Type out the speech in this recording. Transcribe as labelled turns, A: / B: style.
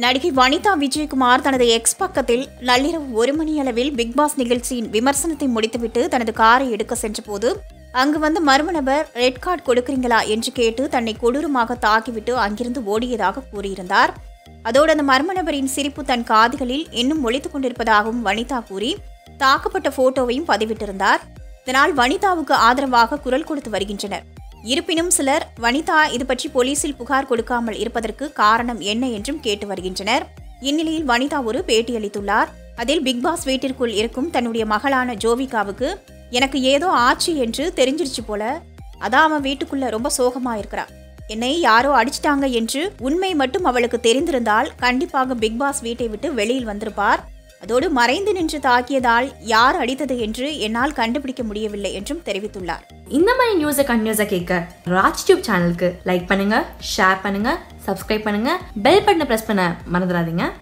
A: நடிகை வனிதா விஜயகுமார் தனது எக்ஸ் பக்கத்தில் நள்ளிரவு ஒரு மணி அளவில் பிக் பாஸ் நிகழ்ச்சியின் விமர்சனத்தை முடித்துவிட்டு தனது காரை எடுக்க சென்றபோது அங்கு வந்த மர்ம நபர் ரெட் கார்டு கொடுக்கிறீங்களா என்று கேட்டு தன்னை கொடூரமாக தாக்கிவிட்டு அங்கிருந்து ஓடியதாக கூறியிருந்தார் அதோடு அந்த மர்ம நபரின் சிரிப்பு தன் காதுகளில் இன்னும் ஒலித்துக் கொண்டிருப்பதாகவும் வனிதா கூறி தாக்கப்பட்ட போட்டோவையும் பதிவிட்டிருந்தார் இதனால் வனிதாவுக்கு ஆதரவாக குரல் கொடுத்து வருகின்றனர் இருப்பினும் சிலர் வனிதா இது பற்றி போலீசில் புகார் கொடுக்காமல் இருப்பதற்கு காரணம் என்ன என்றும் கேட்டு வருகின்றனர் இந்நிலையில் வனிதா ஒரு பேட்டியளித்துள்ளார் அதில் பிக் பாஸ் வீட்டிற்குள் இருக்கும் தன்னுடைய மகளான ஜோவிகாவுக்கு எனக்கு ஏதோ ஆச்சு என்று தெரிஞ்சிருச்சு போல அதான் அவன் வீட்டுக்குள்ள ரொம்ப சோகமா இருக்கிறா என்னை யாரோ அடிச்சிட்டாங்க என்று உண்மை மட்டும் அவளுக்கு தெரிந்திருந்தால் கண்டிப்பாக பிக் பாஸ் வீட்டை விட்டு வெளியில் வந்திருப்பார் அதோடு மறைந்து நின்று தாக்கியதால் யார் அடித்தது என்று என்னால் கண்டுபிடிக்க முடியவில்லை என்றும் தெரிவித்துள்ளார்
B: இந்த மாதிரி நியூஸை கண்டினியூஸாக கேட்க ராஜ் டியூப் சேனலுக்கு லைக் பண்ணுங்க ஷேர் பண்ணுங்க சப்ஸ்கிரைப் பண்ணுங்க பெல் பட்டனை ப்ரெஸ் பண்ண மறந்துடாதீங்க